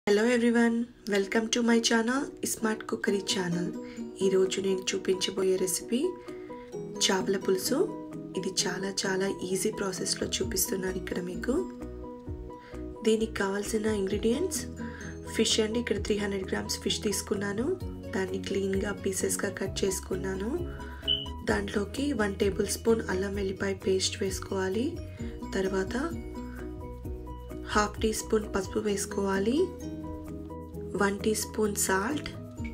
hello everyone welcome to my channel smart cookery channel ఈరోజు నేను చూపించబోయే రెసిపీ చేపల పులుసు ఇది చాలా చాలా ఈజీ ప్రాసెస్లో చూపిస్తున్నాను ఇక్కడ మీకు దీనికి కావాల్సిన ఇంగ్రీడియంట్స్ ఫిష్ అండి ఇక్కడ త్రీ హండ్రెడ్ గ్రామ్స్ ఫిష్ తీసుకున్నాను దాన్ని క్లీన్గా పీసెస్గా కట్ చేసుకున్నాను దాంట్లోకి వన్ టేబుల్ స్పూన్ అల్లం వెల్లిపాయ పేస్ట్ వేసుకోవాలి తర్వాత హాఫ్ టీ స్పూన్ పసుపు వేసుకోవాలి one teaspoon salt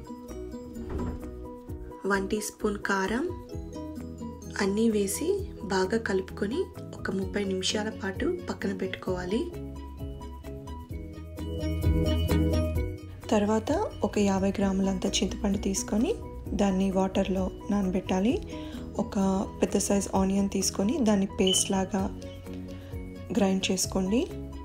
one teaspoon కారం అన్నీ వేసి బాగా కలుపుకొని ఒక ముప్పై నిమిషాల పాటు పక్కన పెట్టుకోవాలి తర్వాత ఒక యాభై గ్రాములంత చింతపండు తీసుకొని దాన్ని వాటర్లో నానబెట్టాలి ఒక పెద్ద సైజ్ ఆనియన్ తీసుకొని దాన్ని పేస్ట్ లాగా గ్రైండ్ చేసుకోండి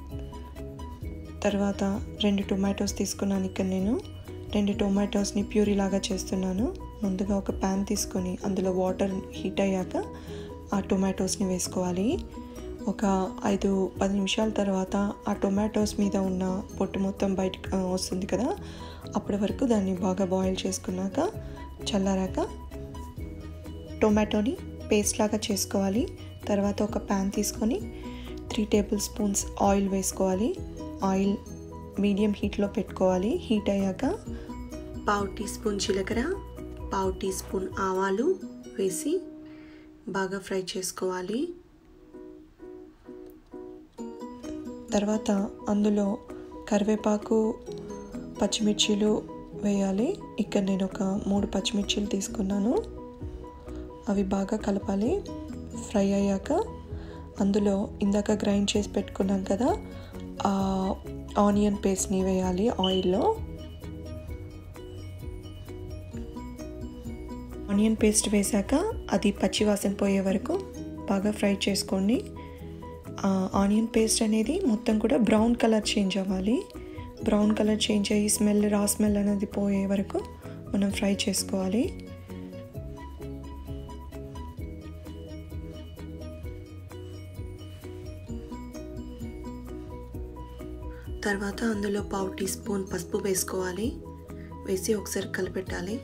తర్వాత రెండు టొమాటోస్ తీసుకున్నాను ఇక్కడ నేను రెండు టొమాటోస్ని ప్యూరీ లాగా చేస్తున్నాను ముందుగా ఒక ప్యాన్ తీసుకొని అందులో వాటర్ హీట్ అయ్యాక ఆ టొమాటోస్ని వేసుకోవాలి ఒక ఐదు పది నిమిషాల తర్వాత ఆ టొమాటోస్ మీద ఉన్న పొట్టు మొత్తం బయట వస్తుంది కదా అప్పటి వరకు దాన్ని బాగా బాయిల్ చేసుకున్నాక చల్లారాక టొమాటోని పేస్ట్ లాగా చేసుకోవాలి తర్వాత ఒక ప్యాన్ తీసుకొని త్రీ టేబుల్ స్పూన్స్ ఆయిల్ వేసుకోవాలి ఆయిల్ మీడియం హీట్లో పెట్టుకోవాలి హీట్ అయ్యాక పావు టీ స్పూన్ జీలకర్ర పావు టీ స్పూన్ ఆవాలు వేసి బాగా ఫ్రై చేసుకోవాలి తర్వాత అందులో కరివేపాకు పచ్చిమిర్చీలు వేయాలి ఇక్కడ నేను ఒక మూడు పచ్చిమిర్చీలు తీసుకున్నాను అవి బాగా కలపాలి ఫ్రై అయ్యాక అందులో ఇందాక గ్రైండ్ చేసి పెట్టుకున్నాం కదా ఆనియన్ పేస్ట్ని వేయాలి ఆయిల్లో ఆనియన్ పేస్ట్ వేశాక అది పచ్చివాసన పోయే వరకు బాగా ఫ్రై చేసుకోండి ఆనియన్ పేస్ట్ అనేది మొత్తం కూడా బ్రౌన్ కలర్ చేంజ్ అవ్వాలి బ్రౌన్ కలర్ చేంజ్ అయ్యి స్మెల్ రా స్మెల్ అనేది పోయే వరకు మనం ఫ్రై చేసుకోవాలి తర్వాత అందులో పావు టీ స్పూన్ పసుపు వేసుకోవాలి వేసి ఒకసారి కలిపెట్టాలి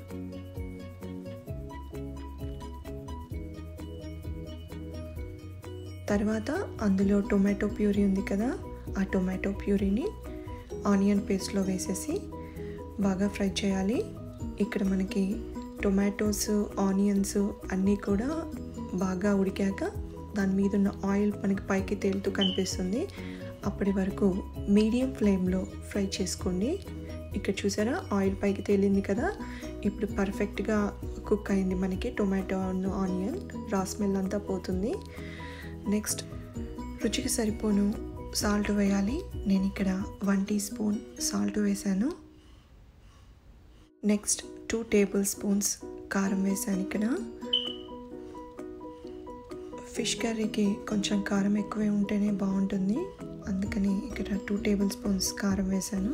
తర్వాత అందులో టొమాటో ప్యూరీ ఉంది కదా ఆ టొమాటో ప్యూరీని ఆనియన్ పేస్ట్లో వేసేసి బాగా ఫ్రై చేయాలి ఇక్కడ మనకి టొమాటోస్ ఆనియన్స్ అన్నీ కూడా బాగా ఉడికాక దాని మీద ఉన్న ఆయిల్ మనకి పైకి తేలుతూ కనిపిస్తుంది అప్పటి వరకు మీడియం ఫ్లేమ్లో ఫ్రై చేసుకోండి ఇక్కడ చూసారా ఆయిల్ పైకి తేలింది కదా ఇప్పుడు పర్ఫెక్ట్గా కుక్ అయింది మనకి టొమాటో ఆనియన్ రా స్మెల్ అంతా పోతుంది నెక్స్ట్ రుచికి సరిపోను సాల్ట్ వేయాలి నేను ఇక్కడ వన్ టీ స్పూన్ సాల్ట్ వేసాను నెక్స్ట్ టూ టేబుల్ స్పూన్స్ కారం వేసాను ఇక్కడ ఫిష్ కర్రీకి కొంచెం కారం ఎక్కువే ఉంటేనే బాగుంటుంది అందుకని ఇక్కడ టూ టేబుల్ స్పూన్స్ కారం వేసాను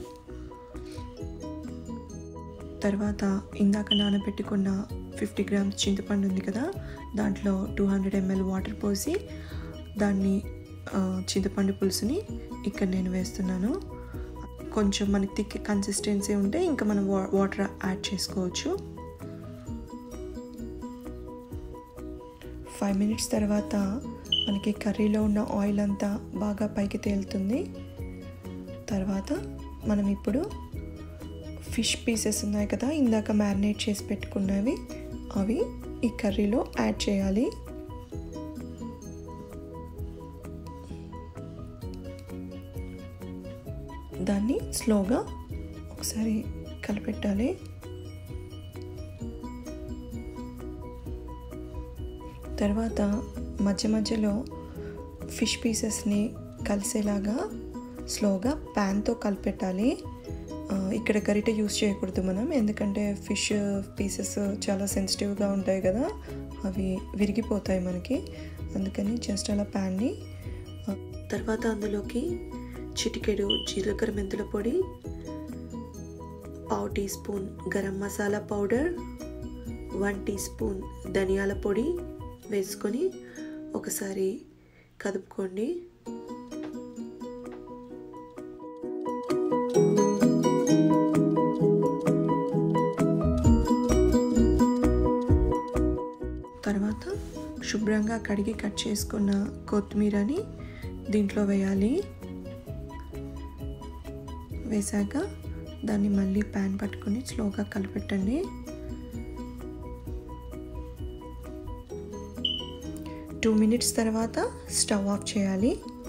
తర్వాత ఇందాక నానబెట్టుకున్న ఫిఫ్టీ గ్రామ్స్ చింతపండు ఉంది కదా దాంట్లో టూ హండ్రెడ్ ఎంఎల్ వాటర్ పోసి దాన్ని చింతపండు పులుసుని ఇక్కడ నేను వేస్తున్నాను కొంచెం మనకి థిక్ కన్సిస్టెన్సీ ఉంటే ఇంకా మనం వాటర్ యాడ్ చేసుకోవచ్చు ఫైవ్ మినిట్స్ తర్వాత మనకి కర్రీలో ఉన్న ఆయిల్ అంతా బాగా పైకి తేలుతుంది తర్వాత మనం ఇప్పుడు ఫిష్ పీసెస్ ఉన్నాయి కదా ఇందాక మ్యారినేట్ చేసి పెట్టుకున్నవి అవి ఈ కర్రీలో యాడ్ చేయాలి దాన్ని స్లోగా ఒకసారి కలిపెట్టాలి తర్వాత మధ్య మధ్యలో ఫిష్ పీసెస్ని కలిసేలాగా స్లోగా ప్యాన్తో కలిపెట్టాలి ఇక్కడ గరిట యూస్ చేయకూడదు మనం ఎందుకంటే ఫిష్ పీసెస్ చాలా సెన్సిటివ్గా ఉంటాయి కదా అవి విరిగిపోతాయి మనకి అందుకని జస్ట్ అలా ప్యాన్ని తర్వాత అందులోకి చిటికెడు జీలకర్ర మెంతుల పొడి పావు teaspoon garam masala powder one teaspoon ధనియాల పొడి వేసుకొని ఒకసారి కదుపుకోండి శుభ్రంగా కడిగి కట్ చేసుకున్న కొత్తిమీరని దీంట్లో వేయాలి వేసాక దాన్ని మళ్ళీ ప్యాన్ పట్టుకొని స్లోగా కలిపెట్టండి టూ మినిట్స్ తర్వాత స్టవ్ ఆఫ్ చేయాలి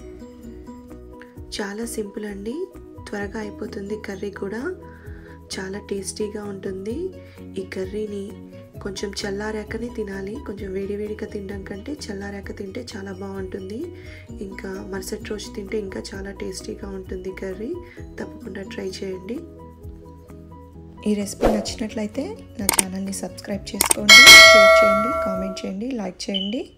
చాలా సింపుల్ అండి త్వరగా అయిపోతుంది కర్రీ కూడా చాలా టేస్టీగా ఉంటుంది ఈ కర్రీని కొంచెం చల్లారాకనే తినాలి కొంచెం వేడివేడిగా తినడం కంటే చల్లారాక తింటే చాలా బాగుంటుంది ఇంకా మరుసటి రోజు తింటే ఇంకా చాలా టేస్టీగా ఉంటుంది కర్రీ తప్పకుండా ట్రై చేయండి ఈ రెసిపీ నచ్చినట్లయితే నా ఛానల్ని సబ్స్క్రైబ్ చేసుకోండి షేర్ చేయండి కామెంట్ చేయండి లైక్ చేయండి